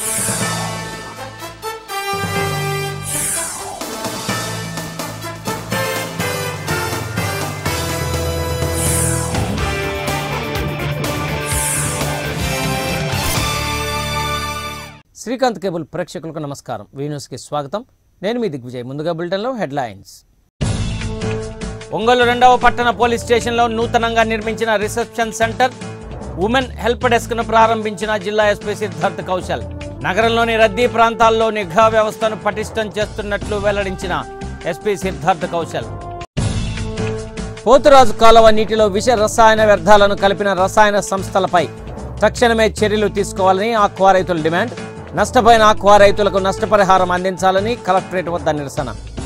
Srikanth cable ప్రేక్షకులకు నమస్కారం వీన్యూస్కి స్వాగతం నేను మీ దిగ్విజయ్ ముందుగా బులెటిన్లో హెడ్లైన్స్ ఒంగోలు రెండవ పట్టణ పోలీస్ స్టేషన్లో నూతనంగా నిర్మించిన రిసెప్షన్ సెంటర్ ఉమెన్ హెల్ప్ డెస్క్ను ప్రారంభించిన జిల్లా ఎస్పీ సిద్ధార్థ్ కౌశల్ నగరంలోని రద్దీ ప్రాంతాల్లో నిఘా వ్యవస్థను పటిష్టం చేస్తున్నట్లు వెల్లడించిన ఎస్పీ సిద్ధార్థ్ కౌశల్ పోతురాజు కాలువ నీటిలో విష రసాయన వ్యర్థాలను కలిపిన రసాయన సంస్థలపై తక్షణమే చర్యలు తీసుకోవాలని ఆక్వా రైతుల డిమాండ్ నష్టపోయిన ఆక్వా రైతులకు నష్టపరిహారం అందించాలని కలెక్టరేట్ వద్ద నిరసన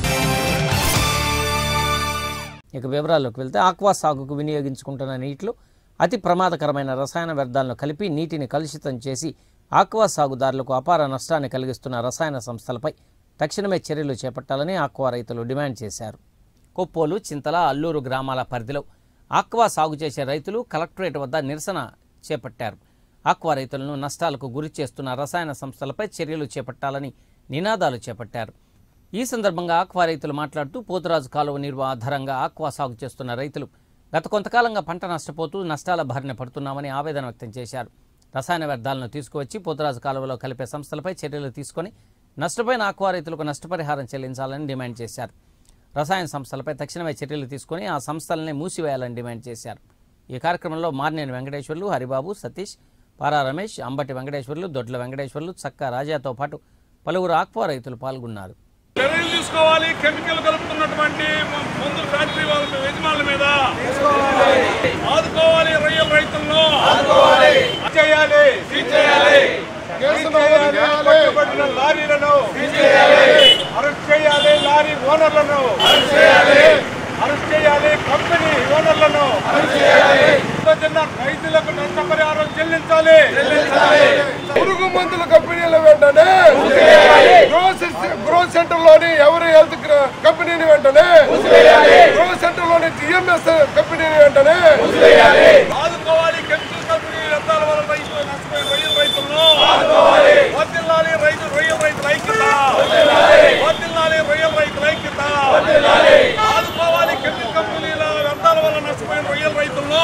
ఇక వివరాల్లోకి వెళ్తే ఆక్వా సాగుకు వినియోగించుకుంటున్న నీటిలో అతి ప్రమాదకరమైన రసాయన వ్యర్థాలను కలిపి నీటిని కలుషితం చేసి ఆక్వా సాగుదారులకు అపార నష్టాన్ని కలిగిస్తున్న రసాయన సంస్థలపై తక్షణమే చర్యలు చేపట్టాలని ఆక్వా రైతులు డిమాండ్ చేశారు కొప్పోలు చింతల అల్లూరు గ్రామాల పరిధిలో ఆక్వా సాగు చేసే రైతులు కలెక్టరేట్ వద్ద నిరసన చేపట్టారు ఆక్వా రైతులను నష్టాలకు గురి చేస్తున్న రసాయన సంస్థలపై చర్యలు చేపట్టాలని నినాదాలు చేపట్టారు ఈ సందర్భంగా ఆక్వా రైతులు మాట్లాడుతూ పోతురాజు కాలువ నీరు ఆధారంగా ఆక్వా సాగు చేస్తున్న రైతులు గత కొంతకాలంగా పంట నష్టపోతూ నష్టాల బారిన పడుతున్నామని ఆవేదన వ్యక్తం చేశారు రసాయన వ్యర్థాలను తీసుకువచ్చి పోతురాజు కాలువలో కలిపే సంస్థలపై చర్యలు తీసుకొని నష్టపోయిన ఆక్వా రైతులకు నష్టపరిహారం చెల్లించాలని డిమాండ్ చేశారు రసాయన సంస్థలపై తక్షణమే చర్యలు తీసుకొని ఆ సంస్థలనే మూసివేయాలని డిమాండ్ చేశారు ఈ కార్యక్రమంలో మార్నేని వెంకటేశ్వర్లు హరిబాబు సతీష్ పారా రమేష్ అంబటి వెంకటేశ్వర్లు దొడ్ల వెంకటేశ్వర్లు చక్క రాజాతో పాటు పలువురు ఆక్వా రైతులు పాల్గొన్నారు చర్యలు తీసుకోవాలి కెమికల్ కలుపుతున్నటువంటి మ- మందు ఫ్యాక్టరీ వాళ్ళ యజమానుల మీద ఆదుకోవాలి రొయ్యల రైతులను చేయాలి చేయాలి పట్టుబడిన లారీలను అరెస్ట్ చేయాలి లారీ ఓనర్లను అరెస్ట్ చేయాలి కంపెనీ ఓనర్లను చిన్న రైతులకు నష్టపరిహారం చెల్లించాలి పురుగు మందుల కంపెనీల వెంటనే గ్రోసెస్ గ్రో సెంటర్ లోని ఎవరి హెల్త్ గ్ర- కంపెనీని వెంటనే గ్రో సెంటర్ లోని టిఎంఎస్ కంపెనీని వెంటనే ఆదుకోవాలి కెమికల్ కంపెనీ వ్యర్థాల వల్ల రైతులు నష్టపోయిన రొయ్యల రైతులను వర్ధిల్లాలి రైతు రొయ్యల రైతుల ఐక్యత వర్ధిల్లాలి రొయ్యల రైతుల ఐక్యత ఆదుకోవాలి కెమికల్ కంపెనీల వ్యర్థాల వల్ల నష్టపోయిన రొయ్యల రైతులను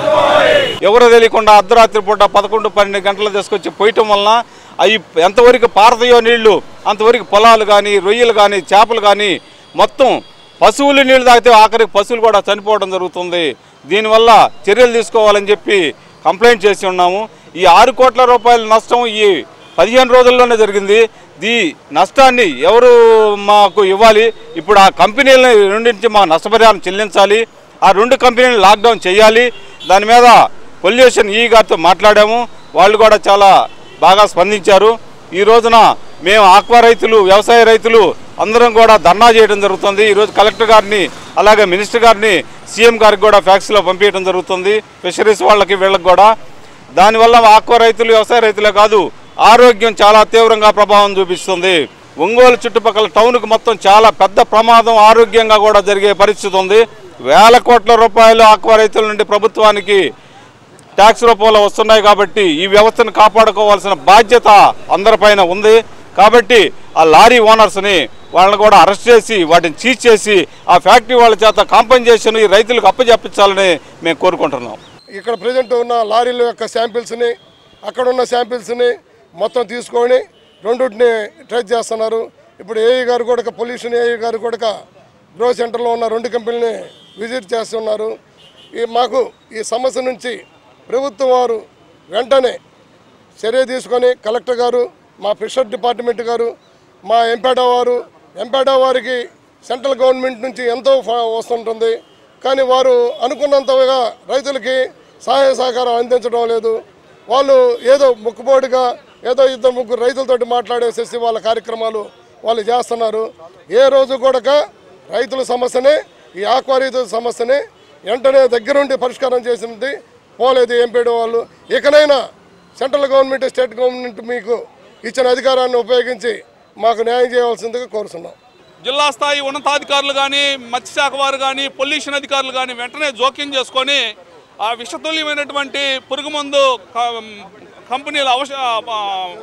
ఎవరో తెలియకుండా అర్ధరాత్రి పూట పదకొండు పన్నెండు గంటలు తీసుకొచ్చి పోయటం వలన అవి ఎంతవరకు పారదయో నీళ్లు అంతవరకు పొలాలు కానీ రొయ్యలు కానీ చేపలు కానీ మొత్తం పశువులు నీళ్లు తాగితే ఆఖరికి పశువులు కూడా చనిపోవడం జరుగుతుంది దీనివల్ల చర్యలు తీసుకోవాలని చెప్పి కంప్లైంట్ చేసి ఉన్నాము ఈ ఆరు కోట్ల రూపాయల నష్టం ఈ పదిహేను రోజుల్లోనే జరిగింది ఈ నష్టాన్ని ఎవరు మాకు ఇవ్వాలి ఇప్పుడు ఆ కంపెనీల నుండి మా నష్టపరిహారం చెల్లించాలి ఆ రెండు కంపెనీలు లాక్డౌన్ చేయాలి దాని మీద పొల్యూషన్ ఈ గారితో మాట్లాడాము వాళ్ళు కూడా చాలా బాగా స్పందించారు ఈ రోజున మేము ఆక్వా రైతులు వ్యవసాయ రైతులు అందరం కూడా ధర్నా చేయడం జరుగుతుంది ఈరోజు కలెక్టర్ గారిని అలాగే మినిస్టర్ గారిని సీఎం గారికి కూడా ఫ్యాక్స్లో పంపించడం జరుగుతుంది ఫిషరీస్ వాళ్ళకి వీళ్ళకి కూడా దానివల్ల ఆక్వా రైతులు వ్యవసాయ రైతులే కాదు ఆరోగ్యం చాలా తీవ్రంగా ప్రభావం చూపిస్తుంది ఒంగోలు చుట్టుపక్కల టౌన్కు మొత్తం చాలా పెద్ద ప్రమాదం ఆరోగ్యంగా కూడా జరిగే పరిస్థితి ఉంది వేల కోట్ల రూపాయలు ఆక్వా రైతుల నుండి ప్రభుత్వానికి ట్యాక్స్ రూపంలో వస్తున్నాయి కాబట్టి ఈ వ్యవస్థను కాపాడుకోవాల్సిన బాధ్యత అందరిపైన ఉంది కాబట్టి ఆ లారీ ఓనర్స్ని వాళ్ళని కూడా అరెస్ట్ చేసి వాటిని చీజ్ చేసి ఆ ఫ్యాక్టరీ వాళ్ళ చేత కాంపన్సేషన్ ఈ రైతులకు అప్పచెప్పించాలని మేము కోరుకుంటున్నాం ఇక్కడ ప్రజెంట్ ఉన్న లారీల యొక్క శాంపిల్స్ని అక్కడ ఉన్న శాంపిల్స్ని మొత్తం తీసుకొని రెండింటిని ట్రేస్ చేస్తున్నారు ఇప్పుడు ఏఈ గారు కూడా పొల్యూషన్ ఏఈ గారు కూడా గ్రో సెంటర్లో ఉన్న రెండు కంపెనీని విజిట్ చేస్తున్నారు ఈ మాకు ఈ సమస్య నుంచి ప్రభుత్వం వారు వెంటనే చర్య తీసుకొని కలెక్టర్ గారు మా ఫిషర్ డిపార్ట్మెంట్ గారు మా ఎంపేడా వారు ఎంపేడా వారికి సెంట్రల్ గవర్నమెంట్ నుంచి ఎంతో ఫ- వస్తుంటుంది కానీ వారు అనుకున్నంతగా రైతులకి సహాయ సహకారం అందించడం లేదు వాళ్ళు ఏదో ముక్కుపోటుగా ఏదో ఇద్దరు ముగ్గురు రైతులతోటి మాట్లాడేసేసి వాళ్ళ కార్యక్రమాలు వాళ్ళు చేస్తున్నారు ఏ రోజు కూడా రైతుల సమస్యని ఈ ఆక్వా రైతుల సమస్యని వెంటనే దగ్గరుండి పరిష్కారం చేసింది పోలేదు ఎంపీడీ వాళ్ళు ఇకనైనా సెంట్రల్ గవర్నమెంట్ స్టేట్ గవర్నమెంట్ మీకు ఇచ్చిన అధికారాన్ని ఉపయోగించి మాకు న్యాయం చేయవలసిందిగా కోరుతున్నాం జిల్లా స్థాయి ఉన్నతాధికారులు కానీ మత్స్యశాఖ వారు కానీ పొల్యూషన్ అధికారులు కానీ వెంటనే జోక్యం చేసుకొని ఆ విషతుల్యమైనటువంటి పురుగు మందు క- కంపెనీల అవస ఆ,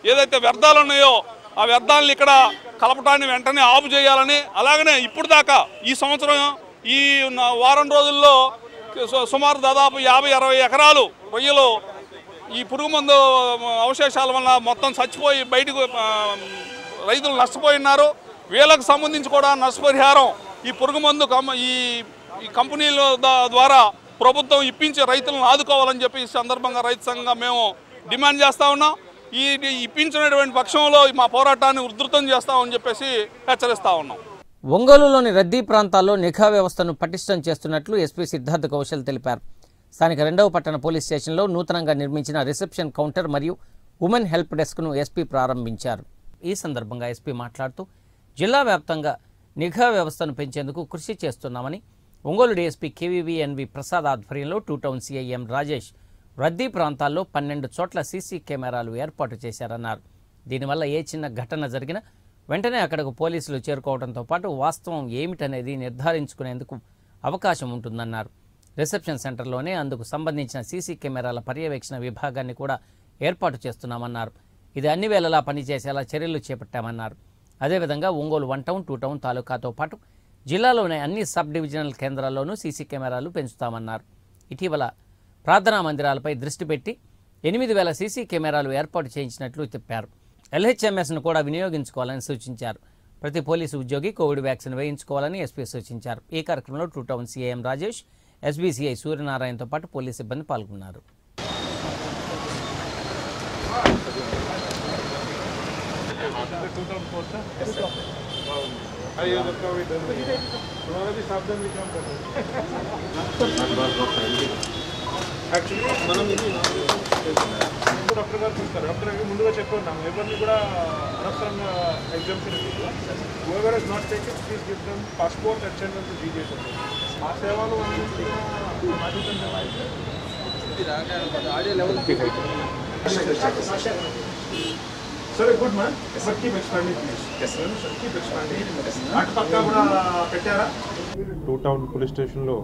ఏదైతే వ్యర్థాలు ఉన్నాయో ఆ వ్యర్థాలను ఇక్కడ కలపటాన్ని వెంటనే ఆపు చేయాలని అలాగనే ఇప్పుడు దాకా ఈ సంవత్సరం ఈ న- వారం రోజుల్లో సు- సుమారు దాదాపు యాభై అరవై ఎకరాలు రొయ్యలు ఈ పురుగు మందు అవశేషాల వల్ల మొత్తం చచ్చిపోయి బయటకు ఆ, రైతులు నష్టపోయి ఉన్నారు వీళ్ళకు సంబంధించి కూడా నష్టపరిహారం ఈ పురుగు మందు కం- ఈ ఈ కంపెనీల ద- ద్వారా ప్రభుత్వం ఇప్పించి రైతులను ఆదుకోవాలని చెప్పి ఈ సందర్భంగా రైతు సంఘంగా మేము డిమాండ్ చేస్తా ఉన్నాం ఈ ఈ ఇప్పించినటువంటి పక్షంలో మా పోరాటాన్ని ఉధృతం చేస్తామని చెప్పేసి హెచ్చరిస్తా ఉన్నాం ఒంగోలులోని రద్దీ ప్రాంతాల్లో నిఘా వ్యవస్థను పటిష్టం చేస్తున్నట్లు ఎస్పీ సిద్ధార్థ కౌశల్ తెలిపారు స్థానిక రెండవ పట్టణ పోలీస్ స్టేషన్లో నూతనంగా నిర్మించిన రిసెప్షన్ కౌంటర్ మరియు ఉమెన్ హెల్ప్ డెస్క్ను ఎస్పీ ప్రారంభించారు ఈ సందర్భంగా ఎస్పీ మాట్లాడుతూ జిల్లా వ్యాప్తంగా నిఘా వ్యవస్థను పెంచేందుకు కృషి చేస్తున్నామని ఒంగోలు డీఎస్పీ కేవీవీఎన్వి ప్రసాద్ ఆధ్వర్యంలో టూ టౌన్ సీఐఎం రాజేష్ రద్దీ ప్రాంతాల్లో పన్నెండు చోట్ల సీసీ కెమెరాలు ఏర్పాటు చేశారన్నారు దీనివల్ల ఏ చిన్న ఘటన జరిగినా వెంటనే అక్కడకు పోలీసులు చేరుకోవడంతో పాటు వాస్తవం ఏమిటనేది నిర్ధారించుకునేందుకు అవకాశం ఉంటుందన్నారు రిసెప్షన్ సెంటర్లోనే అందుకు సంబంధించిన సీసీ కెమెరాల పర్యవేక్షణ విభాగాన్ని కూడా ఏర్పాటు చేస్తున్నామన్నారు ఇది అన్ని వేళలా పనిచేసేలా చర్యలు చేపట్టామన్నారు అదేవిధంగా Ongole one town two town తాలూకాతో పాటు జిల్లాలోని అన్ని సబ్ డివిజనల్ కేంద్రాల్లోనూ సీసీ కెమెరాలు పెంచుతామన్నారు ఇటీవల ప్రార్థనా మందిరాలపై దృష్టి పెట్టి ఎనిమిది వేల సీసీ కెమెరాలు ఏర్పాటు చేయించినట్లు చెప్పారు ఎల్హెచ్ఎంఎస్ను కూడా వినియోగించుకోవాలని సూచించారు ప్రతి పోలీసు ఉద్యోగి కోవిడ్ వ్యాక్సిన్ వేయించుకోవాలని ఎస్పీ సూచించారు ఈ కార్యక్రమంలో two town CM Rajesh SBCI సూర్యనారాయణతో పాటు పోలీసు సిబ్బంది పాల్గొన్నారు యాక్చువల్లీ మనం ఇది డాక్టర్ గారు చూస్తారు డాక్టర్ గారికి ముందుగా చెప్పుకున్నాం ఎవరిని కూడా అనవసరంగా exemption ever is not taken please give them passport and send to జీజేస్ మా సేవలు సరే good man but keep expanding please keep expanding అటు పక్క కూడా పెట్టారా టూ టౌన్ పోలీస్ స్టేషన్లో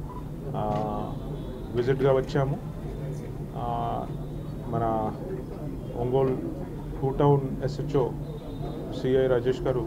విజిట్గా వచ్చాము ఆ, మన Ongole two town SHO CI Rajesh garu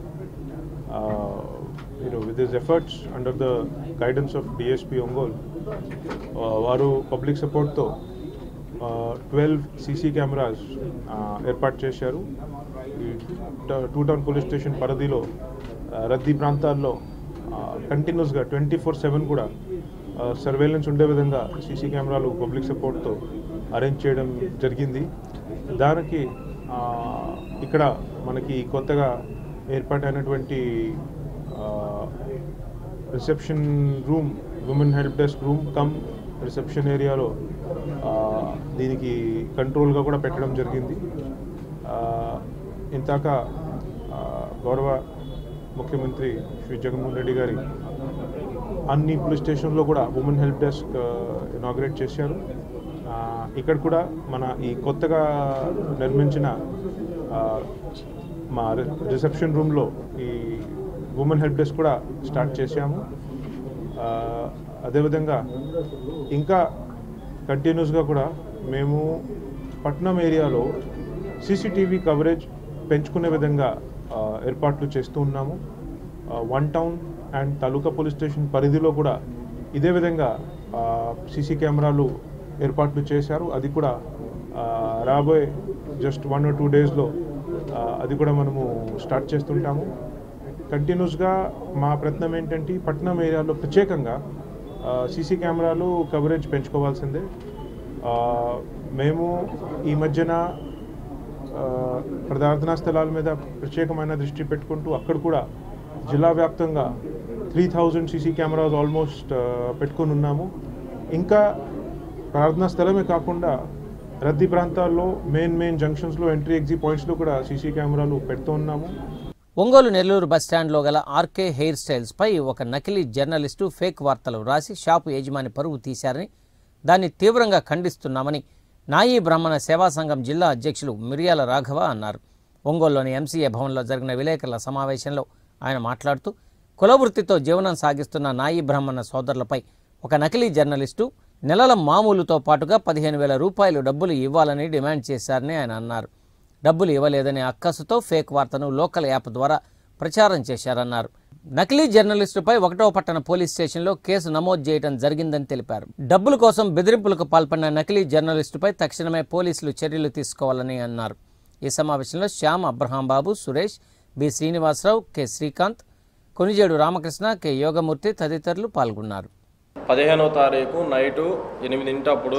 you know with his efforts under the guidance of DSP Ongole వారు పబ్లిక్ సపోర్ట్తో ట్వెల్వ్ సీసీ కెమెరాస్ ఏర్పాటు చేశారు ఈ ట- టూ టౌన్ పోలీస్ స్టేషన్ పరిధిలో ఆ, రద్దీ ప్రాంతాల్లో కంటిన్యూస్గా ట్వంటీ ఫోర్ సెవెన్ కూడా సర్వేలెన్స్ ఉండే విధంగా సీసీ కెమెరాలు పబ్లిక్ సపోర్ట్తో అరేంజ్ చేయడం జరిగింది దానికి ఆ, ఇక్కడ మనకి కొత్తగా ఏర్పాటైనటువంటి reception room women help desk room come reception ఏరియాలో ఆ, దీనికి కంట్రోల్గా కూడా పెట్టడం జరిగింది ఆ, ఇంతాక ఆ, గౌరవ ముఖ్యమంత్రి శ్రీ జగన్మోహన్ రెడ్డి గారి అన్ని పోలీస్ స్టేషన్లో కూడా ఉమెన్ హెల్ప్ డెస్క్ ఇనాగ్రేట్ చేశారు ఆ, ఇక్కడ కూడా మన ఈ కొత్తగా నిర్మించిన ఆ, మా రిసెప్షన్ రూమ్లో ఈ ఉమెన్ హెల్ప్ డెస్క్ కూడా స్టార్ట్ చేశాము ఆ, అదేవిధంగా ఇంకా కంటిన్యూస్గా కూడా మేము పట్నం ఏరియాలో సీసీటీవీ కవరేజ్ పెంచుకునే విధంగా ఆ, ఏర్పాట్లు చేస్తూ ఉన్నాము one town and taluka police station పరిధిలో కూడా ఇదే విధంగా సీసీ కెమెరాలు ఏర్పాట్లు చేశారు అది కూడా ఆ, రాబోయే జస్ట్ వన్ ఆర్ టూ డేస్లో అది కూడా మనము స్టార్ట్ చేస్తుంటాము కంటిన్యూస్గా మా ప్రయత్నం ఏంటంటే ఈ పట్నం ఏరియాలో ప్రత్యేకంగా సీసీ కెమెరాలు కవరేజ్ పెంచుకోవాల్సిందే ఆ, మేము ఈ మధ్యన ఆ, ప్రార్థనా స్థలాల మీద ప్రత్యేకమైన దృష్టి పెట్టుకుంటూ అక్కడ కూడా జిల్లా వ్యాప్తంగా three thousand CC cameras almost పెట్టుకొని ఉన్నాము ఇంకా ప్రార్థనా స్థలమే కాకుండా రద్దీ ప్రాంతాల్లో మెయిన్ మెయిన్ జంక్షన్స్లో ఎంట్రీ ఎగ్జిట్ పాయింట్స్లో కూడా సీసీ కెమెరాలు పెడుతూ ఉన్నాము ఒంగోలు నెల్లూరు బస్టాండ్లో గల ఆర్కే హెయిర్ స్టైల్స్పై ఒక నకిలీ జర్నలిస్టు ఫేక్ వార్తలు రాసి షాపు యజమాని పరువు తీశారని దాన్ని తీవ్రంగా ఖండిస్తున్నామని నాయీ బ్రాహ్మణ సేవా సంఘం జిల్లా అధ్యక్షులు మిరియాల రాఘవ అన్నారు ఒంగోలులోని ఎంసీఏ భవన్లో జరిగిన విలేకరుల సమావేశంలో ఆయన మాట్లాడుతూ కులవృత్తితో జీవనం సాగిస్తున్న నాయీ బ్రాహ్మణ సోదరులపై ఒక నకిలీ జర్నలిస్టు నెలల మామూలుతో పాటుగా పదిహేను వేల రూపాయలు డబ్బులు ఇవ్వాలని డిమాండ్ చేశారని ఆయన అన్నారు డబ్బులు ఇవ్వలేదనే అక్కసుతో ఫేక్ వార్తను లోకల్ యాప్ ద్వారా ప్రచారం చేశారన్నారు నకిలీ జర్నలిస్టుపై ఒకటో పట్టణ పోలీస్ స్టేషన్లో కేసు నమోదు చేయడం జరిగిందని తెలిపారు డబ్బుల కోసం బెదిరింపులకు పాల్పడిన నకిలీ జర్నలిస్టుపై తక్షణమే పోలీసులు చర్యలు తీసుకోవాలని అన్నారు ఈ సమావేశంలో Shyam Abraham Babu Suresh B Srinivasarao K Srikanth Konijedu Ramakrishna K Yogamurthy తదితరులు పాల్గొన్నారు పదిహేనో తారీఖు నైటు ఎనిమిదింటప్పుడు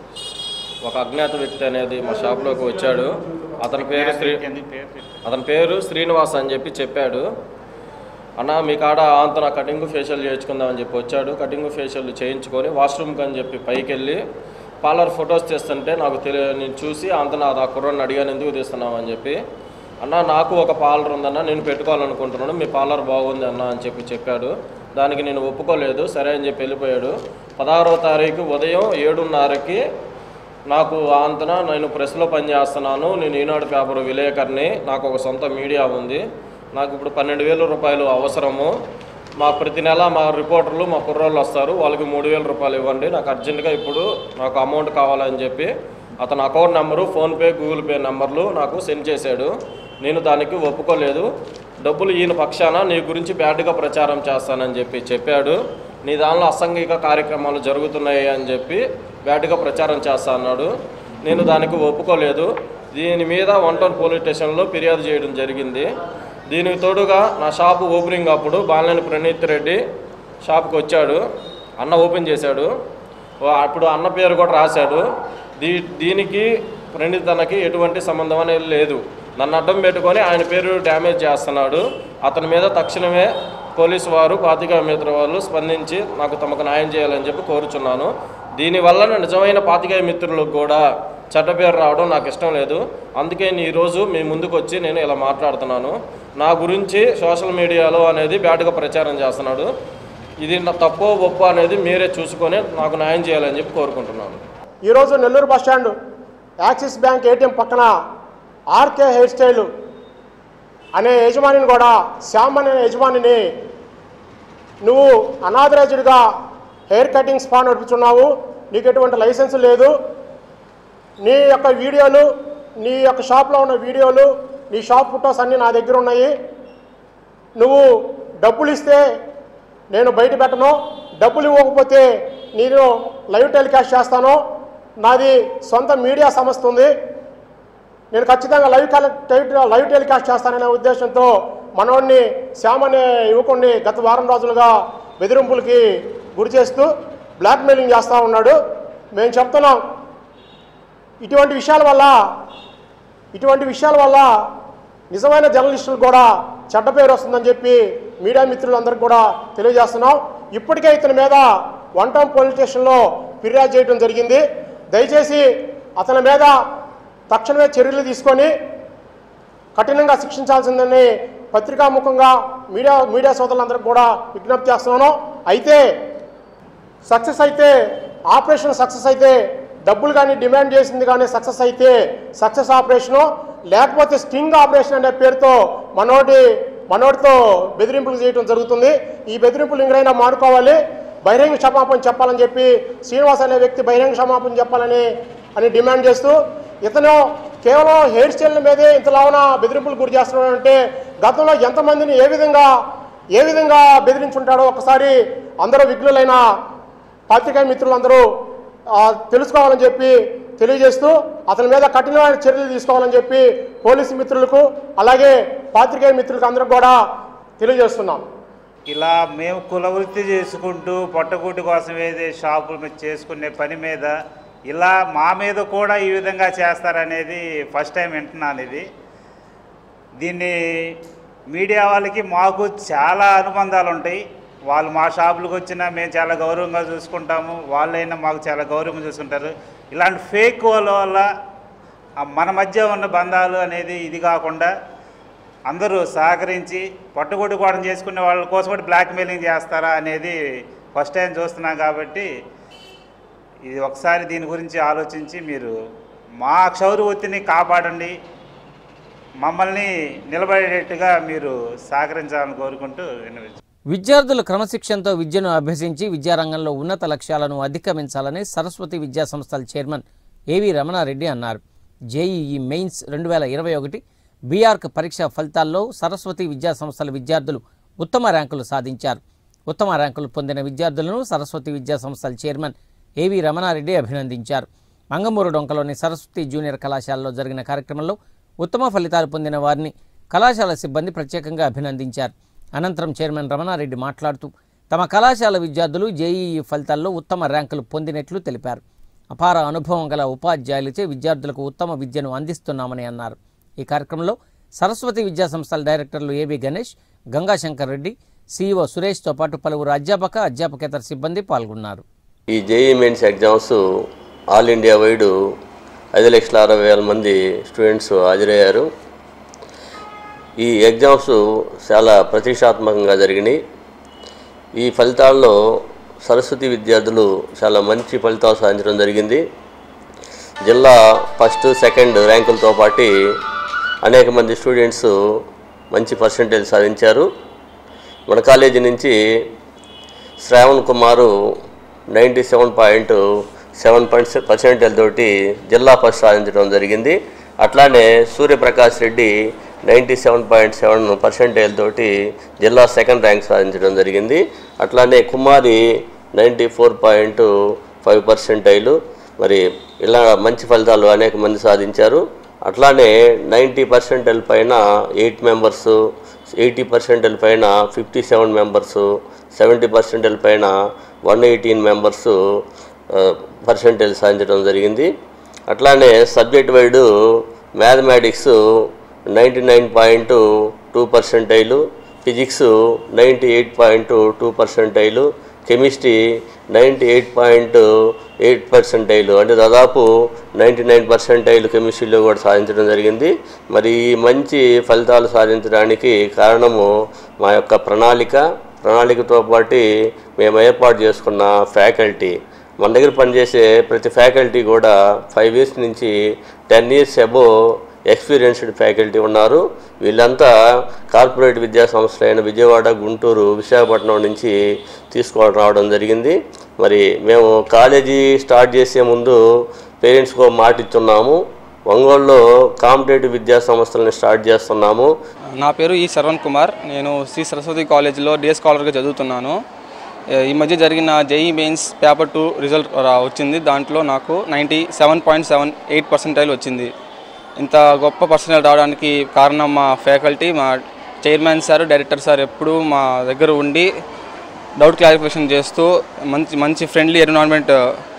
ఒక అజ్ఞాత వ్యక్తి అనేది మా షాప్లోకి వచ్చాడు అతని పేరు శ్రీ అతని పేరు శ్రీనివాస్ అని చెప్పి చెప్పాడు అన్న మీ కాడ ఆంతన కటింగ్ ఫేషియల్ చేయించుకుందామని చెప్పి వచ్చాడు కటింగ్ ఫేషియల్ చేయించుకొని వాష్రూమ్కి అని చెప్పి పైకి వెళ్ళి పార్లర్ ఫొటోస్ తీస్తుంటే నాకు తెలియ నేను చూసి అంతన ఆ కుర్రని అడిగాను ఎందుకు తీస్తున్నావు అని చెప్పి అన్న నాకు ఒక పార్లర్ ఉందన్న నేను పెట్టుకోవాలనుకుంటున్నాను మీ పార్లర్ బాగుంది అన్న అని చెప్పి చెప్పాడు దానికి నేను ఒప్పుకోలేదు సరే అని చెప్పి వెళ్ళిపోయాడు పదహారవ తారీఖు ఉదయం ఏడున్నరకి నాకు అంతన నేను ప్రెస్లో పనిచేస్తున్నాను నేను ఈనాడు పేపర్ విలేకరిని నాకు ఒక సొంత మీడియా ఉంది నాకు ఇప్పుడు పన్నెండు వేల రూపాయలు అవసరము మా ప్రతి నెల మా రిపోర్టర్లు మా కుర్రోళ్ళు వస్తారు వాళ్ళకి మూడు వేల రూపాయలు ఇవ్వండి నాకు అర్జెంటుగా ఇప్పుడు నాకు అమౌంట్ కావాలని చెప్పి అతని account number PhonePe Google Pay నెంబర్లు నాకు సెండ్ చేశాడు నేను దానికి ఒప్పుకోలేదు డబ్బులు ఈయన పక్షాన నీ గురించి బ్యాడ్గా ప్రచారం చేస్తానని చెప్పి చెప్పాడు నీ దానిలో అసంఘిక కార్యక్రమాలు జరుగుతున్నాయి అని చెప్పి బ్యాడ్గా ప్రచారం చేస్తా అన్నాడు నేను దానికి ఒప్పుకోలేదు దీని మీద వన్ టౌన్ పోలీస్ స్టేషన్లో ఫిర్యాదు చేయడం జరిగింది దీనికి తోడుగా నా షాపు ఓపెనింగ్ అప్పుడు బాలినేని ప్రణీత్ రెడ్డి షాప్కి వచ్చాడు అన్న ఓపెన్ చేశాడు వా- అప్పుడు అన్న పేరు కూడా రాశాడు దీ దీనికి ప్రణీత్ అన్నకి ఎటువంటి సంబంధం అనేది లేదు నన్ను అడ్డం పెట్టుకొని ఆయన పేరు డ్యామేజ్ చేస్తున్నాడు అతని మీద తక్షణమే పోలీసు వారు పాతిక మిత్ర వాళ్ళు స్పందించి నాకు తమకు న్యాయం చేయాలని చెప్పి కోరుచున్నాను దీనివల్ల నిజమైన పాతికేయ మిత్రులకు కూడా చెడ్డ పేరు రావడం నాకు ఇష్టం లేదు అందుకే నేను ఈరోజు మీ ముందుకు వచ్చి నేను ఇలా మాట్లాడుతున్నాను నా గురించి సోషల్ మీడియాలో అనేది బ్యాడ్గా ప్రచారం చేస్తున్నాడు ఇది నా తప్పో ఒప్పో అనేది మీరే చూసుకొని నాకు న్యాయం చేయాలని చెప్పి కోరుకుంటున్నాను ఈరోజు Nellore bus stand Axis bank ATM పక్కన ఆర్కే హెయిర్ స్టైల్ అనే యజమానిని కూడా శ్యామ్ అనే యజమానిని నువ్వు అనాథరైజ్డ్గా హెయిర్ కటింగ్ స్పా నడుపుతున్నావు నీకు ఎటువంటి లైసెన్స్ లేదు నీ యొక్క వీడియోలు నీ యొక్క షాప్లో ఉన్న వీడియోలు నీ షాప్ ఫొటోస్ అన్నీ నా దగ్గర ఉన్నాయి నువ్వు డబ్బులు ఇస్తే నేను బయట పెట్టను డబ్బులు ఇవ్వకపోతే నేను లైవ్ టెలికాస్ట్ చేస్తాను నాది సొంత మీడియా సంస్థ ఉంది నేను ఖచ్చితంగా లైవ్ కాల- టైట్- లైవ్ టెలికాస్ట్ చేస్తాననే ఉద్దేశంతో మనోడిని శ్యామ్ అనే యువకుడిని గత వారం రోజులుగా బెదిరింపులకి గురి చేస్తూ బ్లాక్మెయిలింగ్ చేస్తూ ఉన్నాడు మేము చెప్తున్నాం ఇటువంటి విషయాల వల్ల ఇటువంటి విషయాల వల్ల నిజమైన జర్నలిస్టులు కూడా చెడ్డ పేరు వస్తుందని చెప్పి మీడియా మిత్రులందరికీ కూడా తెలియజేస్తున్నాం ఇప్పటికే ఇతని మీద వన్ టౌన్ పోలీస్ స్టేషన్లో ఫిర్యాదు చేయడం జరిగింది దయచేసి అతని మీద తక్షణమే చర్యలు తీసుకొని కఠినంగా శిక్షించాల్సిందని పత్రికాముఖంగా మీడియా మీడియా సోదరులందరికీ కూడా విజ్ఞప్తి చేస్తున్నాను అయితే సక్సెస్ అయితే ఆపరేషన్ సక్సెస్ అయితే డబ్బులు కానీ డిమాండ్ చేసింది కానీ సక్సెస్ అయితే సక్సెస్ ఆపరేషను లేకపోతే స్టింగ్ ఆపరేషన్ అనే పేరుతో మనోటి మనోడితో బెదిరింపులు చేయడం జరుగుతుంది ఈ బెదిరింపులు ఇంకైనా మానుకోవాలి బహిరంగ క్షమాపణ చెప్పాలని చెప్పి శ్రీనివాస్ అనే వ్యక్తి బహిరంగ క్షమాపణ చెప్పాలని అని డిమాండ్ చేస్తూ ఇతను కేవలం హెయిర్ స్టైల్ మీదే ఇంతలావున బెదిరింపులు గురి చేస్తున్నాడు అంటే గతంలో ఎంతమందిని ఏ విధంగా ఏ విధంగా బెదిరించుంటాడో ఒకసారి అందరూ విఘ్నులైన పాత్రికేయ మిత్రులందరూ ఆ, తెలుసుకోవాలని చెప్పి తెలియజేస్తూ అతని మీద కఠినమైన చర్యలు తీసుకోవాలని చెప్పి పోలీసు మిత్రులకు అలాగే పాత్రికేయ మిత్రులకు అందరికి కూడా తెలియజేస్తున్నాం ఇలా మేము కుల వృత్తి చేసుకుంటూ పొట్టకూటి కోసం ఏదే షాపుల మీద చేసుకునే పని మీద ఇలా మా మీద కూడా ఈ విధంగా చేస్తారనేది ఫస్ట్ టైం వింటున్నాను ఇది దీన్ని మీడియా వాళ్ళకి మాకు చాలా అనుబంధాలు ఉంటాయి వాళ్ళు మా షాపులకు వచ్చినా మేము చాలా గౌరవంగా చూసుకుంటాము వాళ్ళైనా మాకు చాలా గౌరవంగా చూసుకుంటారు ఇలాంటి ఫేక్ వాళ్ళ వల్ల ఆ మన మధ్య ఉన్న బంధాలు అనేది ఇది కాకుండా అందరూ సహకరించి పట్టుకొట్టుకోవడం చేసుకునే వాళ్ళ కోసం కూడా బ్లాక్మెయిలింగ్ చేస్తారా అనేది ఫస్ట్ టైం చూస్తున్నాం కాబట్టి ఇది ఒకసారి దీని గురించి ఆలోచించి మీరు మా క్షౌర ఒత్తిని కాపాడండి మమ్మల్ని నిలబడేటట్టుగా మీరు సహకరించాలని కోరుకుంటూ విన్నవించు విద్యార్థులు క్రమశిక్షణతో విద్యను అభ్యసించి విద్యారంగంలో ఉన్నత లక్ష్యాలను అధిగమించాలని సరస్వతి విద్యా సంస్థల చైర్మన్ ఏవి రమణారెడ్డి అన్నారు జేఈఈ మెయిన్స్ రెండు వేల ఇరవై ఒకటి బీఆర్క్ పరీక్ష ఫలితాల్లో సరస్వతి విద్యా సంస్థల విద్యార్థులు ఉత్తమ ర్యాంకులు సాధించారు ఉత్తమ ర్యాంకులు పొందిన విద్యార్థులను సరస్వతి విద్యా సంస్థల చైర్మన్ ఏవి రమణారెడ్డి అభినందించారు మంగమూరు డొంకలోని సరస్వతి జూనియర్ కళాశాలలో జరిగిన కార్యక్రమంలో ఉత్తమ ఫలితాలు పొందిన వారిని కళాశాల సిబ్బంది ప్రత్యేకంగా అభినందించారు అనంతరం చైర్మన్ రమణారెడ్డి మాట్లాడుతూ తమ కళాశాల విద్యార్థులు జేఈఈ ఫలితాల్లో ఉత్తమ ర్యాంకులు పొందినట్లు తెలిపారు అపార అనుభవం గల ఉపాధ్యాయులచే విద్యార్థులకు ఉత్తమ విద్యను అందిస్తున్నామని అన్నారు ఈ కార్యక్రమంలో సరస్వతి విద్యా సంస్థల డైరెక్టర్లు ఏవి గణేష్ గంగాశంకర్ రెడ్డి సీఈఓ సురేష్తో పాటు పలువురు అధ్యాపక అధ్యాపకేతర సిబ్బంది పాల్గొన్నారు ఈ JE mains exams all India wide ఐదు లక్షల అరవై వేల మంది స్టూడెంట్స్ హాజరయ్యారు ఈ ఎగ్జామ్స్ చాలా ప్రతిష్టాత్మకంగా జరిగినాయి ఈ ఫలితాల్లో సరస్వతి విద్యార్థులు చాలా మంచి ఫలితాలు సాధించడం జరిగింది జిల్లా ఫస్ట్ సెకండ్ ర్యాంకులతో పాటు అనేక మంది స్టూడెంట్స్ మంచి పర్సంటేజ్ సాధించారు మన కాలేజీ నుంచి Shravan Kumar ninety seven point seven point percentage తోటి జిల్లా ఫస్ట్ సాధించడం జరిగింది అట్లానే Suryaprakash Reddy ninety seven point seven percentage తోటి జిల్లా సెకండ్ ర్యాంక్ సాధించడం జరిగింది అట్లానే Kumari ninety four point five percentile మరి ఇలా మంచి ఫలితాలు అనేక మంది సాధించారు అట్లానే నైంటీ పర్సెంటైల్ పైన ఎయిట్ మెంబర్స్ ఎయిటీ పర్సెంటైల్ పైన fifty seven members seventy percentile పైన వన్ ఎయిటీన్ మెంబర్స్ పర్సెంటేజ్ సాధించడం జరిగింది అట్లానే subject wide mathematics ninety nine point two percentile physics ninety eight point two percentile chemistry ninety eight point eight percentile అంటే దాదాపు ninety nine percentile కెమిస్ట్రీలో కూడా సాధించడం జరిగింది మరి ఈ మంచి ఫలితాలు సాధించడానికి కారణము మా యొక్క ప్రణాళిక ప్రణాళికతో పాటు మేము ఏర్పాటు చేసుకున్న ఫ్యాకల్టీ మన దగ్గర పనిచేసే ప్రతి ఫ్యాకల్టీ కూడా ఫైవ్ ఇయర్స్ నుంచి ten years above experienced faculty ఉన్నారు వీళ్ళంతా కార్పొరేట్ విద్యా సంస్థలు అయిన విజయవాడ గుంటూరు విశాఖపట్నం నుంచి తీసుకోవడం రావడం జరిగింది మరి మేము కాలేజీ స్టార్ట్ చేసే ముందు పేరెంట్స్కి ఒక మాట ఇస్తున్నాము ఒంగోలులో కాంపిటేటివ్ విద్యా సంస్థలను స్టార్ట్ చేస్తున్నాము నా పేరు ఈ శరవణ్ కుమార్ నేను శ్రీ సరస్వతి కాలేజీలో డే స్కాలర్గా చదువుతున్నాను ఏ- ఈ మధ్య జరిగిన JE mains paper two result రా- వచ్చింది దాంట్లో నాకు ninety seven point seven eight percentile వచ్చింది ఇంత గొప్ప పర్సెంటైల్ రావడానికి కారణం మా ఫ్యాకల్టీ మా చైర్మన్ సార్ డైరెక్టర్ సార్ ఎప్పుడూ మా దగ్గర ఉండి డౌట్ క్లారిఫికేషన్ చేస్తూ మంచి మంచి ఫ్రెండ్లీ ఎన్విరాన్మెంట్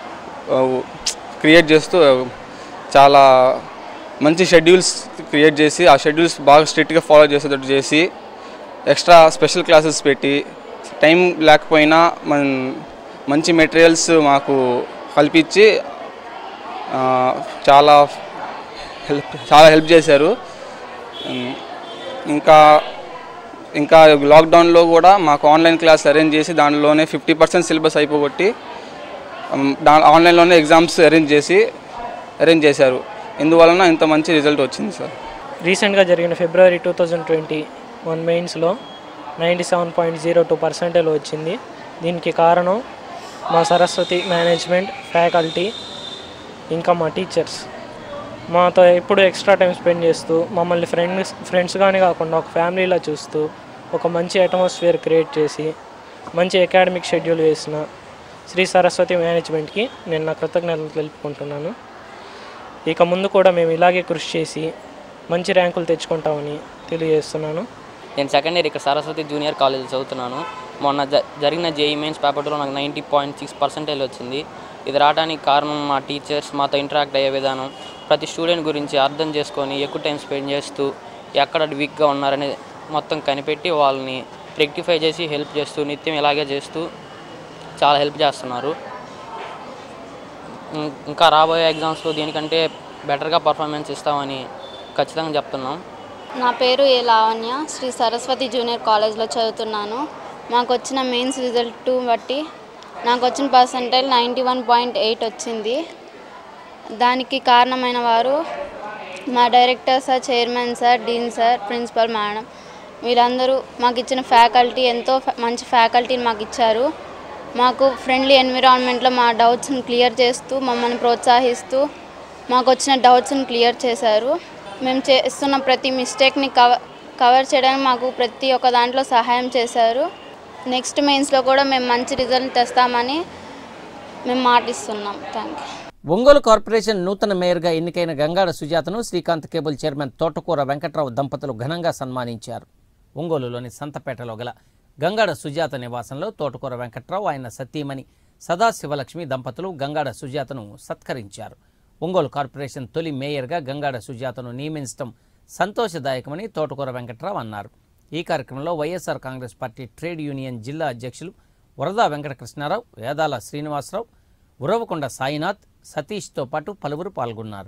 క్రియేట్ చేస్తూ చాలా మంచి షెడ్యూల్స్ క్రియేట్ చేసి ఆ షెడ్యూల్స్ బాగా స్ట్రిక్ట్గా ఫాలో చేసేటట్టు చేసి ఎక్స్ట్రా స్పెషల్ క్లాసెస్ పెట్టి టైం లేకపోయినా మన మంచి మెటీరియల్స్ మాకు కల్పించి ఆ, చాలా హెల్ప్ చాలా హెల్ప్ చేశారు ఉమ్, ఇంకా ఇంకా లాక్డౌన్లో కూడా మాకు ఆన్లైన్ క్లాస్ అరేంజ్ చేసి దానిలోనే ఫిఫ్టీ పర్సెంట్ సిలబస్ అయిపోగొట్టి ఉమ్, దా ఆన్లైన్లోనే ఎగ్జామ్స్ అరేంజ్ చేసి అరేంజ్ చేశారు ఇందువలన ఇంత మంచి రిజల్ట్ వచ్చింది సార్ రీసెంట్గా జరిగిన February two thousand twenty one మెయిన్స్లో ninety seven point zero two percentage వచ్చింది దీనికి కారణం మా సరస్వతి మేనేజ్మెంట్ ఫ్యాకల్టీ ఇంకా మా టీచర్స్ మాతో ఎప్పుడు ఎక్స్ట్రా టైం స్పెండ్ చేస్తూ మమ్మల్ని ఫ్రెండ్స్ ఫ్రెండ్స్గానే కాకుండా ఒక ఫ్యామిలీలా చూస్తూ ఒక మంచి అట్మాస్ఫియర్ క్రియేట్ చేసి మంచి అకాడమిక్ షెడ్యూల్ వేసిన శ్రీ సరస్వతి మేనేజ్మెంట్కి నేను నా కృతజ్ఞతలు తెలుపుకుంటున్నాను ఇక ముందు కూడా మేము ఇలాగే కృషి చేసి మంచి ర్యాంకులు తెచ్చుకుంటామని తెలియజేస్తున్నాను నేను సెకండ్ ఇయర్ ఇక్కడ సరస్వతి జూనియర్ కాలేజ్ చదువుతున్నాను మొన్న జ- జరిగిన జేఈ మెయిన్స్ పేపర్ టూలో నాకు నైంటీ పాయింట్ సిక్స్ పర్సెంటేజ్ వచ్చింది ఇది రావడానికి కారణం మా టీచర్స్ మాతో ఇంటరాక్ట్ అయ్యే విధానం ప్రతి స్టూడెంట్ గురించి అర్థం చేసుకొని ఎక్కువ టైం స్పెండ్ చేస్తూ ఎక్కడ వీక్గా ఉన్నారని మొత్తం కనిపెట్టి వాళ్ళని రెక్టిఫై చేసి హెల్ప్ చేస్తూ నిత్యం ఇలాగే చేస్తూ చాలా హెల్ప్ చేస్తున్నారు ఇం- ఇంకా రాబోయే ఎగ్జామ్స్లో దీనికంటే బెటర్గా పర్ఫార్మెన్స్ ఇస్తామని ఖచ్చితంగా చెప్తున్నాం నా పేరు ఏ లావణ్య శ్రీ సరస్వతి జూనియర్ కాలేజ్లో చదువుతున్నాను మాకు వచ్చిన మెయిన్స్ రిజల్ట్ బట్టి నాకు వచ్చిన percentage ninety one point eight వచ్చింది దానికి కారణమైన వారు మా director sir chairman sir dean sir principal madam వీళ్ళందరూ మాకు ఇచ్చిన ఫ్యాకల్టీ ఎంతో ఫ- మంచి ఫ్యాకల్టీని మాకు ఇచ్చారు మాకు ఫ్రెండ్లీ ఎన్విరాన్మెంట్లో మా డౌట్స్ని క్లియర్ చేస్తూ మమ్మల్ని ప్రోత్సహిస్తూ మాకు వచ్చిన డౌట్స్ని క్లియర్ చేశారు మేము చేస్తున్న ప్రతి మిస్టేక్ని కవర్ కవర్ చేయడానికి మాకు ప్రతి ఒక్క దాంట్లో సహాయం చేశారు నెక్స్ట్ మెయిన్స్లో కూడా మేము మంచి రిజల్ట్ తెస్తామని మేము మాటిస్తున్నాం థ్యాంక్ యూ ఒంగోలు కార్పొరేషన్ నూతన మేయర్గా ఎన్నికైన గంగాడ సుజాతను శ్రీకాంత్ కేబుల్ చైర్మన్ తోటకూర వెంకట్రావు దంపతులు ఘనంగా సన్మానించారు ఒంగోలులోని సంతపేటలో గల గంగాడ సుజాత నివాసంలో తోటకూర వెంకట్రావు ఆయన సతీమణి సదాశివలక్ష్మి దంపతులు గంగాడ సుజాతను సత్కరించారు ఒంగోలు కార్పొరేషన్ తొలి మేయర్గా గంగాడ సుజాతను నియమించడం సంతోషదాయకమని తోటకూర వెంకట్రావు అన్నారు ఈ కార్యక్రమంలో YSR Congress party trade union జిల్లా అధ్యక్షులు వరదా వెంకటకృష్ణారావు వేదాల శ్రీనివాసరావు ఉరవకొండ సాయినాథ్ సతీష్తో పాటు పలువురు పాల్గొన్నారు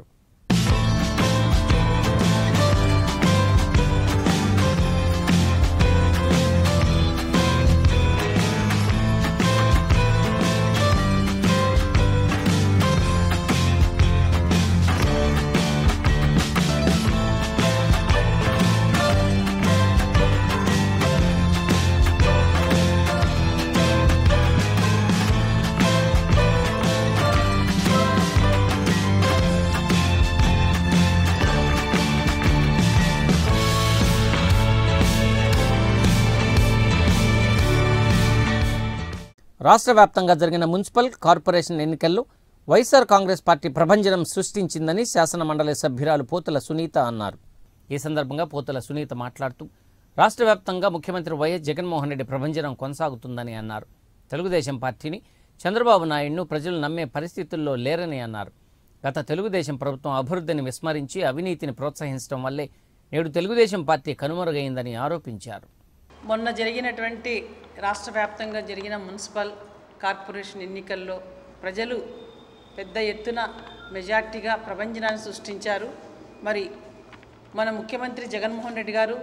రాష్ట్ర వ్యాప్తంగా జరిగిన మున్సిపల్ కార్పొరేషన్ ఎన్నికల్లో వైఎస్ఆర్ కాంగ్రెస్ పార్టీ ప్రభంజనం సృష్టించిందని శాసన మండలి సభ్యురాలు పోతుల సునీత అన్నారు ఈ సందర్భంగా పోతుల సునీత మాట్లాడుతూ రాష్ట్ర వ్యాప్తంగా ముఖ్యమంత్రి వైఎస్ జగన్మోహన్ రెడ్డి ప్రభంజనం కొనసాగుతుందని అన్నారు తెలుగుదేశం పార్టీని చంద్రబాబు నాయుడును ప్రజలు నమ్మే పరిస్థితుల్లో లేరని అన్నారు గత తెలుగుదేశం ప్రభుత్వం అభివృద్ధిని విస్మరించి అవినీతిని ప్రోత్సహించడం వల్లే నేడు తెలుగుదేశం పార్టీ కనుమరుగైందని ఆరోపించారు మొన్న జరిగినటువంటి రాష్ట్ర వ్యాప్తంగా జరిగిన మున్సిపల్ కార్పొరేషన్ ఎన్నికల్లో ప్రజలు పెద్ద ఎత్తున మెజార్టీగా ప్రభంజనాన్ని సృష్టించారు మరి మన ముఖ్యమంత్రి జగన్మోహన్ రెడ్డి గారు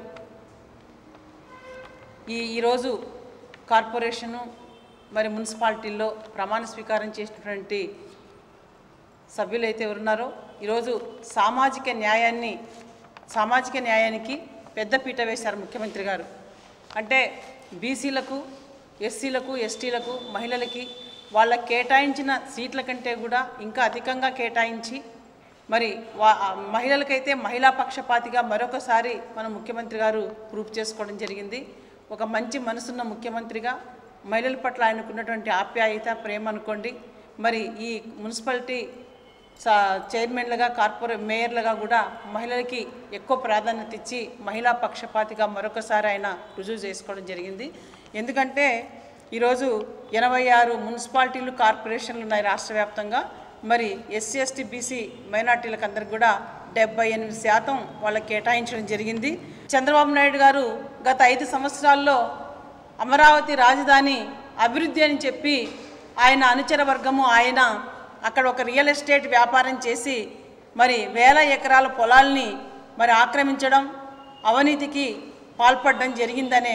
ఈ ఈరోజు కార్పొరేషను మరి మున్సిపాలిటీల్లో ప్రమాణ స్వీకారం చేసినటువంటి సభ్యులైతే ఉన్నారో ఈరోజు సామాజిక న్యాయాన్ని సామాజిక న్యాయానికి పెద్దపీట వేశారు ముఖ్యమంత్రి గారు అంటే బీసీలకు ఎస్సీలకు ఎస్టీలకు మహిళలకి వాళ్ళ కేటాయించిన సీట్ల కంటే కూడా ఇంకా అధికంగా కేటాయించి మరి వా ఆ మహిళలకైతే మహిళా పక్షపాతిగా మరొకసారి మన ముఖ్యమంత్రి గారు ప్రూఫ్ చేసుకోవడం జరిగింది ఒక మంచి మనసున్న ముఖ్యమంత్రిగా మహిళల పట్ల ఆయనకున్నటువంటి ఆప్యాయత ప్రేమ అనుకోండి మరి ఈ మున్సిపాలిటీ సా చైర్మన్లుగా కార్పొరే మేయర్లుగా కూడా మహిళలకి ఎక్కువ ప్రాధాన్యత ఇచ్చి మహిళా పక్షపాతిగా మరొకసారి ఆయన రుజువు చేసుకోవడం జరిగింది ఎందుకంటే ఈరోజు ఎనభై ఆరు మున్సిపాలిటీలు కార్పొరేషన్లు ఉన్నాయి రాష్ట్ర వ్యాప్తంగా మరి ఎస్సీ ఎస్టీ బీసీ మైనార్టీలకు అందరికి కూడా డెబ్బై ఎనిమిది శాతం వాళ్ళకి కేటాయించడం జరిగింది చంద్రబాబు నాయుడు గారు గత ఐదు సంవత్సరాల్లో అమరావతి రాజధాని అభివృద్ధి అని చెప్పి ఆయన అనుచర వర్గము ఆయన అక్కడ ఒక రియల్ ఎస్టేట్ వ్యాపారం చేసి మరి వేల ఎకరాల పొలాల్ని మరి ఆక్రమించడం అవినీతికి పాల్పడడం జరిగిందనే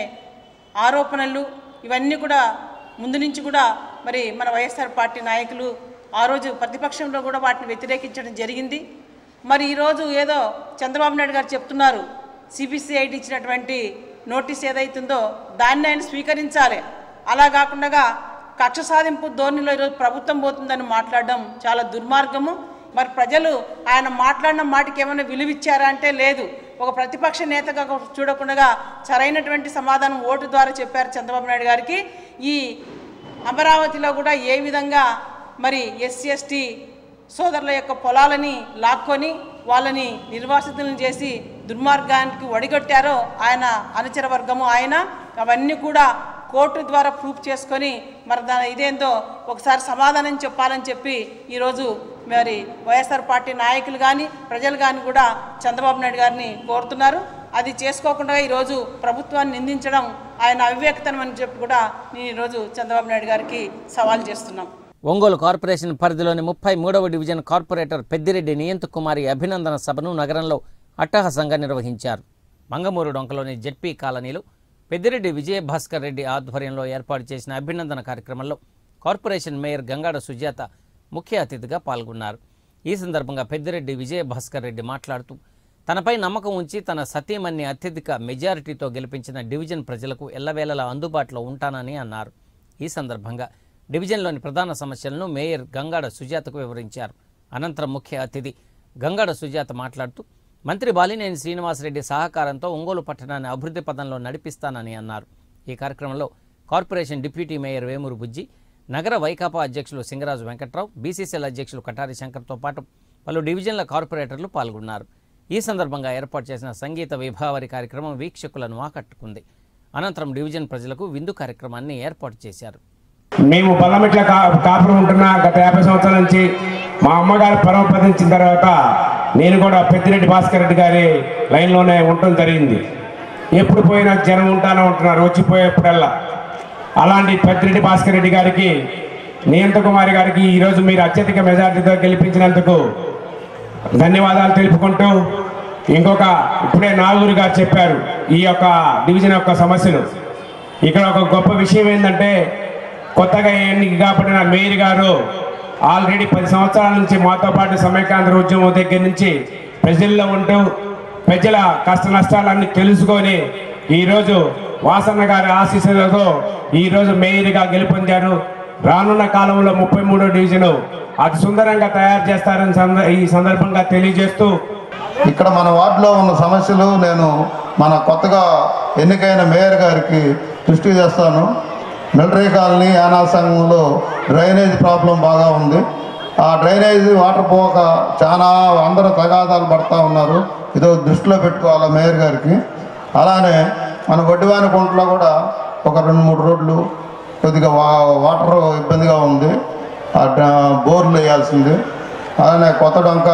ఆరోపణలు ఇవన్నీ కూడా ముందు నుంచి కూడా మరి మన వైఎస్ఆర్ పార్టీ నాయకులు ఆ రోజు ప్రతిపక్షంలో కూడా వాటిని వ్యతిరేకించడం జరిగింది మరి ఈరోజు ఏదో చంద్రబాబు నాయుడు గారు చెప్తున్నారు సిబిసిఐడి ఇచ్చినటువంటి నోటీస్ ఏదైతుందో దాన్ని ఆయన స్వీకరించాలి అలా కాకుండా కక్ష సాధింపు ధోరణిలో ఈరోజు ప్రభుత్వం పోతుందని మాట్లాడడం చాలా దుర్మార్గము మరి ప్రజలు ఆయన మాట్లాడిన మాటకి ఏమైనా విలువిచ్చారా అంటే లేదు ఒక ప్రతిపక్ష నేతగా చూడకుండా సరైనటువంటి సమాధానం ఓటు ద్వారా చెప్పారు చంద్రబాబు నాయుడు గారికి ఈ అమరావతిలో కూడా ఏ విధంగా మరి ఎస్సీ ఎస్టీ సోదరుల యొక్క పొలాలని లాక్కొని వాళ్ళని నిర్వాసితులను చేసి దుర్మార్గానికి ఒడిగొట్టారో ఆయన అనుచర వర్గము ఆయన అవన్నీ కూడా కోర్టు ద్వారా ప్రూఫ్ చేసుకొని మరి దాని ఇదేందో ఒకసారి సమాధానం చెప్పాలని చెప్పి ఈరోజు మరి వైఎస్ఆర్ పార్టీ నాయకులు కానీ ప్రజలు కానీ కూడా చంద్రబాబు నాయుడు గారిని కోరుతున్నారు అది చేసుకోకుండా ఈరోజు ప్రభుత్వాన్ని నిందించడం ఆయన అవివేకతనం అని చెప్పి కూడా నేను ఈరోజు చంద్రబాబు నాయుడు గారికి సవాల్ చేస్తున్నాం ఒంగోలు కార్పొరేషన్ పరిధిలోని ముప్పై మూడవ డివిజన్ కార్పొరేటర్ పెద్దిరెడ్డి నియంత్ కుమారి అభినందన సభను నగరంలో అట్టహాసంగా నిర్వహించారు మంగమూరు డొంకలోని జెడ్పీ కాలనీలో పెద్దిరెడ్డి విజయభాస్కర్ రెడ్డి ఆధ్వర్యంలో ఏర్పాటు చేసిన అభినందన కార్యక్రమంలో కార్పొరేషన్ మేయర్ గంగాడ సుజాత ముఖ్య అతిథిగా పాల్గొన్నారు ఈ సందర్భంగా పెద్దిరెడ్డి విజయభాస్కర్ రెడ్డి మాట్లాడుతూ తనపై నమ్మకం ఉంచి తన సతీమణ్ణి అత్యధిక మెజారిటీతో గెలిపించిన డివిజన్ ప్రజలకు ఎల్లవేళలా అందుబాటులో ఉంటానని అన్నారు ఈ సందర్భంగా డివిజన్లోని ప్రధాన సమస్యలను మేయర్ గంగాడ సుజాతకు వివరించారు అనంతరం ముఖ్య అతిథి గంగాడ సుజాత మాట్లాడుతూ మంత్రి బాలినేని శ్రీనివాసరెడ్డి సహకారంతో ఒంగోలు పట్టణాన్ని అభివృద్ధి పదంలో నడిపిస్తానని అన్నారు ఈ కార్యక్రమంలో corporation deputy mayor Vemuru Bujji నగర వైకాపా అధ్యక్షులు సింగరాజు వెంకట్రావు బీసీసీఎల్ అధ్యక్షులు కటారి శంకర్తో పాటు పలు డివిజన్ల కార్పొరేటర్లు పాల్గొన్నారు ఈ సందర్భంగా ఏర్పాటు చేసిన సంగీత విభావరి కార్యక్రమం వీక్షకులను ఆకట్టుకుంది అనంతరం డివిజన్ ప్రజలకు విందు కార్యక్రమాన్ని ఏర్పాటు చేశారు మేము బల్లమెట్ల కా కాపురం ఉంటున్న గత యాభై సంవత్సరాల నుంచి మా అమ్మగారు పరమపదించిన తర్వాత నేను కూడా పెద్దిరెడ్డి భాస్కర్ రెడ్డి గారి లైన్లోనే ఉండటం జరిగింది ఎప్పుడు పోయినా జనం ఉంటానే ఉంటున్నారు వచ్చిపోయేప్పుడల్లా అలాంటి పెద్దిరెడ్డి భాస్కర్ రెడ్డి గారికి నియంత కుమారి గారికి ఈరోజు మీరు అత్యధిక మెజార్టీతో గెలిపించినందుకు ధన్యవాదాలు తెలుపుకుంటూ ఇంకొక ఇప్పుడే నాగూరు గారు చెప్పారు ఈ యొక్క డివిజన్ యొక్క సమస్యలు ఇక్కడ ఒక గొప్ప విషయం ఏంటంటే కొత్తగా ఎన్నిక కాబడిన మేయర్ గారు ఆల్రెడీ పది సంవత్సరాల నుంచి మాతో పాటు సమైక్యాంధ్ర ఉద్యమం దగ్గర నుంచి ప్రజల్లో ఉంటూ ప్రజల కష్ట నష్టాలన్నీ తెలుసుకొని ఈరోజు వాసన్న గారి ఆశీస్సులతో ఈరోజు మేయర్గా గెలుపొందారు రానున్న కాలంలో ముప్పై మూడో డివిజన్ అతి సుందరంగా తయారు చేస్తారని సంద- ఈ సందర్భంగా తెలియజేస్తూ ఇక్కడ మన వార్డులో ఉన్న సమస్యలు నేను మన కొత్తగా ఎన్నికైన మేయర్ గారికి దృష్టి చేస్తాను మిలిటరీ కాలనీ యానాల సంఘంలో డ్రైనేజ్ ప్రాబ్లం బాగా ఉంది ఆ డ్రైనేజ్ వాటర్ పోక చాలా అందరూ తగాదాలు పడతా ఉన్నారు ఇదో దృష్టిలో పెట్టుకోవాలి మేయర్ గారికి అలానే మన వడ్డివాని కుంటలో కూడా ఒక రెండు మూడు రోడ్లు కొద్దిగా వా వాటర్ ఇబ్బందిగా ఉంది ఆ డ్రా- బోర్లు వేయాల్సింది అలానే కొత్త డొంక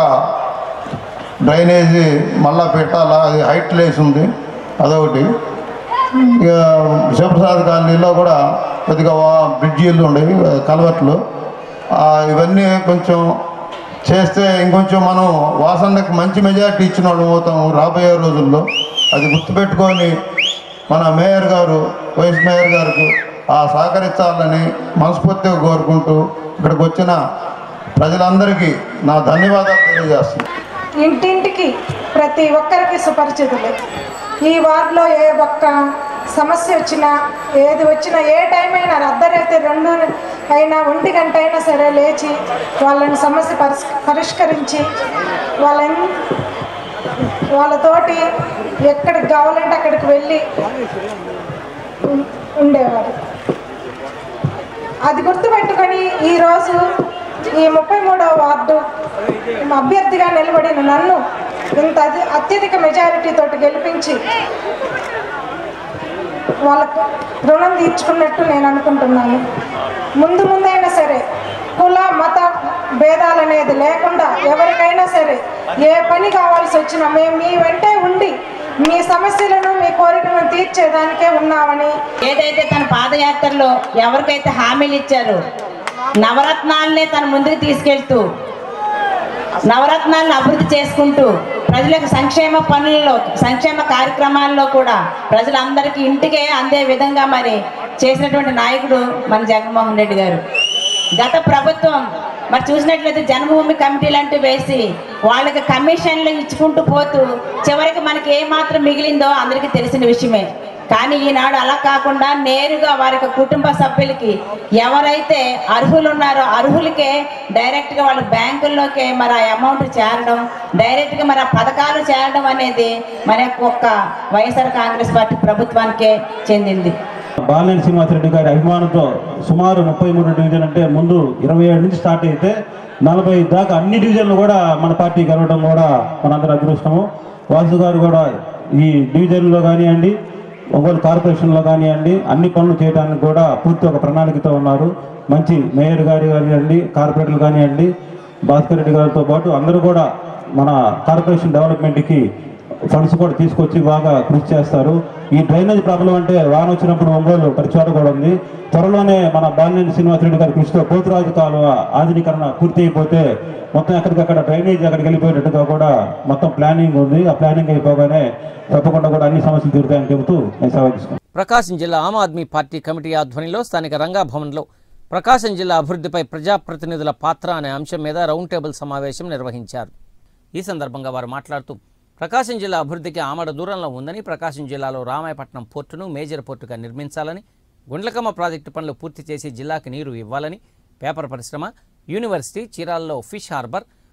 డ్రైనేజీ మళ్ళా పెట్టాలా అది హైట్ లేసి ఉంది అదొకటి ఇక శివప్రసాద్ కాలనీలో కూడా కొద్దిగా వా- బ్రిడ్జీలు ఉండేవి కలవట్లు ఆ, ఇవన్నీ కొంచెం చేస్తే ఇంకొంచెం మనం వాసనకి మంచి మెజారిటీ ఇచ్చిన వాళ్ళు అవుతాం రాబోయే రోజుల్లో అది గుర్తుపెట్టుకొని మన మేయర్ గారు వైస్ మేయర్ గారికి ఆ సహకరించాలని మనస్ఫూర్తిగా కోరుకుంటూ ఇక్కడికి వచ్చిన ప్రజలందరికీ నా ధన్యవాదాలు తెలియజేస్తున్నాను ఇంటింటికి ప్రతి ఒక్కరికి సుపరిచితులే ఈ వార్డులో ఏ ఒక్క సమస్య వచ్చినా ఏది వచ్చినా ఏ టైం అయినా అర్ధరైతే రెండు అయినా ఒంటి గంట అయినా సరే లేచి వాళ్ళని సమస్య పరిస్ పరిష్కరించి వాళ్ళని వాళ్ళతోటి ఎక్కడికి కావాలంటే అక్కడికి వెళ్ళి ఉం- ఉండేవారు అది గుర్తుపెట్టుకొని ఈరోజు ఈ ముప్పై మూడవ వార్డు అభ్యర్థిగా నిలబడిన నన్ను ఇంత అధి- అత్యధిక మెజారిటీ తోటి గెలిపించి వాళ్ళకు రుణం తీర్చుకున్నట్టు నేను అనుకుంటున్నాను ముందు ముందైనా సరే కుల మత భేదాలు అనేది లేకుండా ఎవరికైనా సరే ఏ పని కావాల్సి వచ్చినా మేము మీ వెంటే ఉండి మీ సమస్యలను మీ కోరికలను తీర్చేదానికే ఉన్నామని ఏదైతే తన పాదయాత్రలో ఎవరికైతే హామీలు ఇచ్చారో నవరత్నాలనే తన ముందుకు తీసుకెళ్తూ నవరత్నాలను అభివృద్ధి చేసుకుంటూ ప్రజలకు సంక్షేమ పనులలో సంక్షేమ కార్యక్రమాల్లో కూడా ప్రజలందరికీ ఇంటికే అందే విధంగా మరి చేసినటువంటి నాయకుడు మన జగన్మోహన్ రెడ్డి గారు గత ప్రభుత్వం మరి చూసినట్లయితే జన్మభూమి కమిటీలు అంటూ వేసి వాళ్ళకి కమిషన్లు ఇచ్చుకుంటూ పోతూ చివరికి మనకి ఏ మాత్రం మిగిలిందో అందరికీ తెలిసిన విషయమే కానీ ఈనాడు అలా కాకుండా నేరుగా వారి యొక్క కుటుంబ సభ్యులకి ఎవరైతే అర్హులు ఉన్నారో అర్హులకే డైరెక్ట్గా వాళ్ళ బ్యాంకుల్లోకే మరి ఆ అమౌంట్ చేరడం డైరెక్ట్గా మరి ఆ పథకాలు చేరడం అనేది మన యొక్క ఒక్క వైఎస్ఆర్ కాంగ్రెస్ పార్టీ ప్రభుత్వానికే చెందింది బాలినేని శ్రీనివాసరెడ్డి గారి అభిమానంతో సుమారు ముప్పై మూడు డివిజన్ అంటే ముందు ఇరవై ఏడు నుంచి స్టార్ట్ అయితే నలభై దాకా అన్ని డివిజన్లు కూడా మన పార్టీ గెలవడం కూడా మనందరి అదృష్టము వాసు గారు కూడా ఈ డివిజన్లో కానివ్వండి ఒంగోలు కార్పొరేషన్లో కానివ్వండి అన్ని పనులు చేయడానికి కూడా పూర్తి ఒక ప్రణాళికతో ఉన్నారు మంచి మేయర్ గారు కానివ్వండి కార్పొరేటర్లు కానివ్వండి భాస్కర్ రెడ్డి గారితో పాటు అందరూ కూడా మన కార్పొరేషన్ డెవలప్మెంట్కి ఫండ్స్ కూడా తీసుకొచ్చి బాగా కృషి చేస్తారు ఈ డ్రైనేజ్ ప్రాబ్లం అంటే వాన వచ్చినప్పుడు ఒంగోలు పరిచోట కూడా ఉంది త్వరలోనే మన బాలినేని శ్రీనివాసరెడ్డి గారి కృషితో పోతురాజు కాలువ ఆధునీకరణ పూర్తి అయిపోతే మొత్తం ఎక్కడికక్కడ డ్రైనేజ్ అక్కడికి వెళ్ళిపోయేటట్టుగా కూడా మొత్తం ప్లానింగ్ ఉంది ఆ ప్లానింగ్ అయిపోగానే తప్పకుండా కూడా అన్ని సమస్యలు తీరుతాయని చెబుతూ నేను సెలవు తీసుకుంటాను ప్రకాశం జిల్లా ఆమ్ ఆద్మీ పార్టీ కమిటీ ఆధ్వర్యంలో స్థానిక రంగాభవన్లో ప్రకాశం జిల్లా అభివృద్ధిపై ప్రజాప్రతినిధుల పాత్ర అనే అంశం మీద రౌండ్ టేబుల్ సమావేశం నిర్వహించారు ఈ సందర్భంగా వారు మాట్లాడుతూ ప్రకాశం జిల్లా అభివృద్ధికి ఆమడ దూరంలో ఉందని ప్రకాశం జిల్లాలో రామాయపట్నం పోర్టును మేజర్ పోర్టుగా నిర్మించాలని గుండ్లకమ్మ ప్రాజెక్టు పనులు పూర్తి చేసి జిల్లాకి నీరు ఇవ్వాలని పేపర్ పరిశ్రమ యూనివర్సిటీ చీరాల్లో ఫిష్ హార్బర్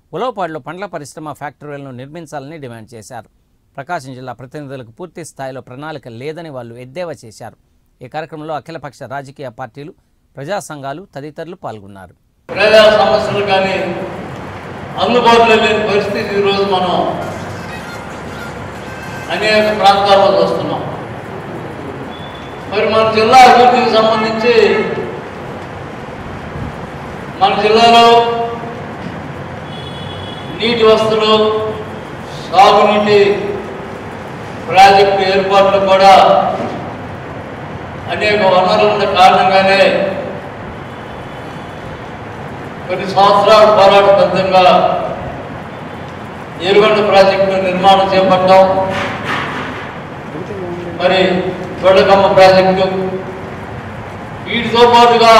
ఉలవపాడులో పండ్ల పరిశ్రమ ఫ్యాక్టరీలను నిర్మించాలని డిమాండ్ చేశారు ప్రకాశం జిల్లా ప్రతినిధులకు పూర్తి స్థాయిలో ప్రణాళిక లేదని వాళ్ళు ఎద్దేవా చేశారు ఈ కార్యక్రమంలో అఖిలపక్ష రాజకీయ పార్టీలు ప్రజా సంఘాలు తదితరులు పాల్గొన్నారు ప్రజా సమస్యలు కానీ అందుబాటులో లేని పరిస్థితి ఈరోజు మనం అనేక ప్రాంతాల్లో చూస్తున్నాం మరి మన జిల్లా అభివృద్ధికి సంబంధించి మన జిల్లాలో నీటి వసతులు సాగునీటి ప్రాజెక్టు ఏర్పాట్లు కూడా అనేక వనరులు ఉన్న కారణంగానే కొన్ని సంవత్సరాల పోరాట బద్ధంగా ఏరుగొండ ప్రాజెక్టు నిర్మాణం చేపట్టాం మరి గొడ్డకమ్మ ప్రాజెక్టు వీటితో పాటుగా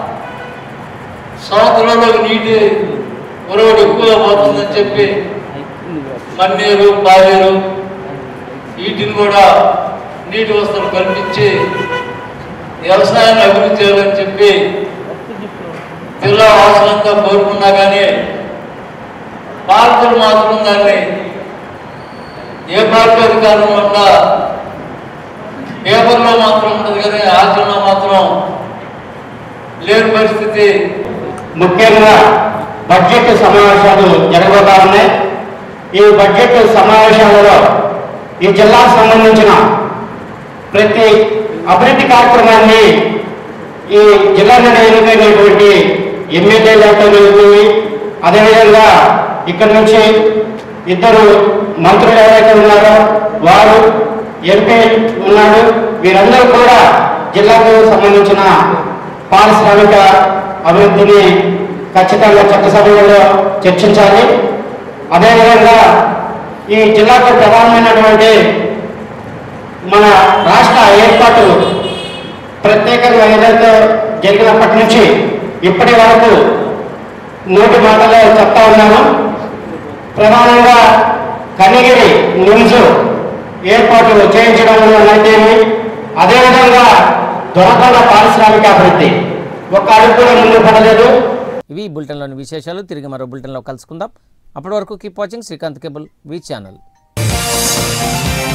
సముద్రంలోకి నీటి ఉరవడి ఎక్కువ పోతుందని చెప్పి మన్నేరు పాలేరు వీటిని కూడా నీటి వసతులు కల్పించి వ్యవసాయాన్ని అభివృద్ధి చేయాలని చెప్పి జిల్లా వాసులంతా కోరుకున్నా కానీ పాలకులు మాత్రం దాన్ని ఏ పార్టీ అధికారం ఉన్నా పేపర్లో మాత్రం ఉంటుంది కానీ ఆచరణలో మాత్రం లేని పరిస్థితి ముఖ్యంగా బడ్జెట్ సమావేశాలు జరగబోతా ఉన్నాయి ఈ బడ్జెట్ సమావేశాలలో ఈ జిల్లాకు సంబంధించిన ప్రతి అభివృద్ధి కార్యక్రమాన్ని ఈ జిల్లా నుండి ఎన్నికైనటువంటి ఎమ్మెల్యేలతో జరుగుతుంది అదేవిధంగా ఇక్కడ నుంచి ఇద్దరు మంత్రులు ఎవరైతే ఉన్నారో వారు ఎంపీ ఉన్నాడు వీరందరూ కూడా జిల్లాకు సంబంధించిన పారిశ్రామిక అభివృద్ధిని ఖచ్చితంగా చట్టసభలో చర్చించాలి అదేవిధంగా ఈ జిల్లాకు ప్రధానమైనటువంటి మన రాష్ట్ర ఏర్పాటు ప్రత్యేకంగా ఏదైతే జరిగినప్పటి నుంచి ఇప్పటి వరకు నోటి మాటలో చెప్తా ఉన్నాను ప్రధానంగా కనిగిరి నిమ్స్ ఏర్పాటు చేయించడంలోనైతే అదేవిధంగా దొరకొండ పారిశ్రామిక అభివృద్ధి ఒక అడుగు కూడా ముందు పడలేదు ఇవి ఈ బులెటిన్లోని విశేషాలు తిరిగి మరో బులెటిన్లో కలుసుకుందాం అప్పటి వరకు keep watching Srikanth cable V channel